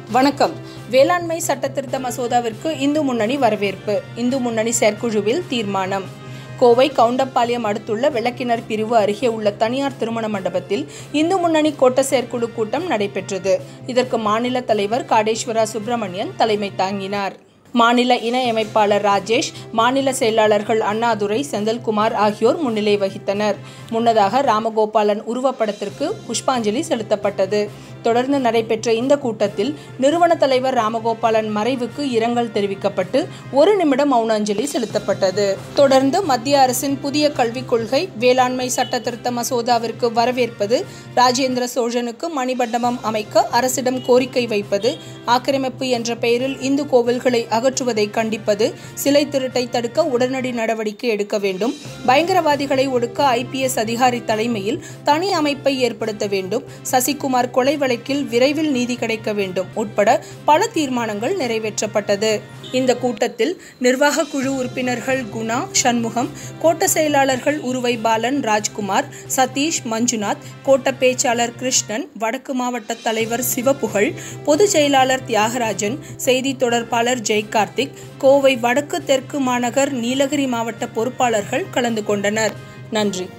வணக்கம் வேளாண்மை சட்டத்திருத்த மசோதாவிற்கு இந்து முன்னணி வரவேற்பு இந்து முன்னணி செயற்குழுவில் தீர்மானம் கோவை கவுண்டப்பாளையம் அடுத்துள்ள விளக்கினர் பிரிவு அருகே உள்ள தனியார் திருமண மண்டபத்தில் இந்து முன்னணி கோட்ட செயற்குழு கூட்டம் நடைபெற்றது இதற்கு மாநில தலைவர் காடேஸ்வரா சுப்பிரமணியன் தலைமை தாங்கினார் மாநில இணையமைப்பாளர் ராஜேஷ் மாநில செயலாளர்கள் அண்ணாதுரை செந்தில்குமார் ஆகியோர் முன்னிலை வகித்தனர் முன்னதாக ராமகோபாலன் உருவப்படத்திற்கு புஷ்பாஞ்சலி செலுத்தப்பட்டது தொடர்ந்து நடைபெற்ற இந்த கூட்டத்தில் நிறுவன தலைவர் ராமகோபாலன் மறைவுக்கு இரங்கல் தெரிவிக்கப்பட்டு ஒரு நிமிடம் மௌன அஞ்சலி செலுத்தப்பட்டது தொடர்ந்து மத்திய அரசின் புதிய கல்விக் கொள்கை வேளாண்மை சட்ட திருத்த மசோதாவிற்கு வரவேற்பது ராஜேந்திர சோழனுக்கு மணிமண்டபம் அமைக்க அரசிடம் கோரிக்கை வைப்பது ஆக்கிரமிப்பு என்ற பெயரில் இந்து கோவில்களை அகற்றுவதை கண்டிப்பது சிலை திருட்டை தடுக்க உடனடி நடவடிக்கை எடுக்க வேண்டும் பயங்கரவாதிகளை ஒடுக்க ஐபிஎஸ் அதிகாரி தலைமையில் தனி அமைப்பை ஏற்படுத்த வேண்டும் சசிகுமார் கொலை வழக்கில் விரைவில் நீதி கிடைக்க வேண்டும் உட்பட பல தீர்மானங்கள் நிறைவேற்றப்பட்டது இந்த கூட்டத்தில் நிர்வாக குழு உறுப்பினர்கள் குணா சண்முகம் கோட்ட செயலாளர்கள் உருவை பாலன் ராஜ்குமார் சதீஷ் மஞ்சுநாத் கோட்ட பேச்சாளர் கிருஷ்ணன் வடக்கு மாவட்ட தலைவர் சிவபுகழ் பொதுச் செயலாளர் தியாகராஜன் செய்தி தொடர்பாளர் ஜெய் கார்த்திக் கோவை வடக்கு தெற்கு மாநகர் நீலகிரி மாவட்ட பொறுப்பாளர்கள் கலந்து கொண்டனர் நன்றி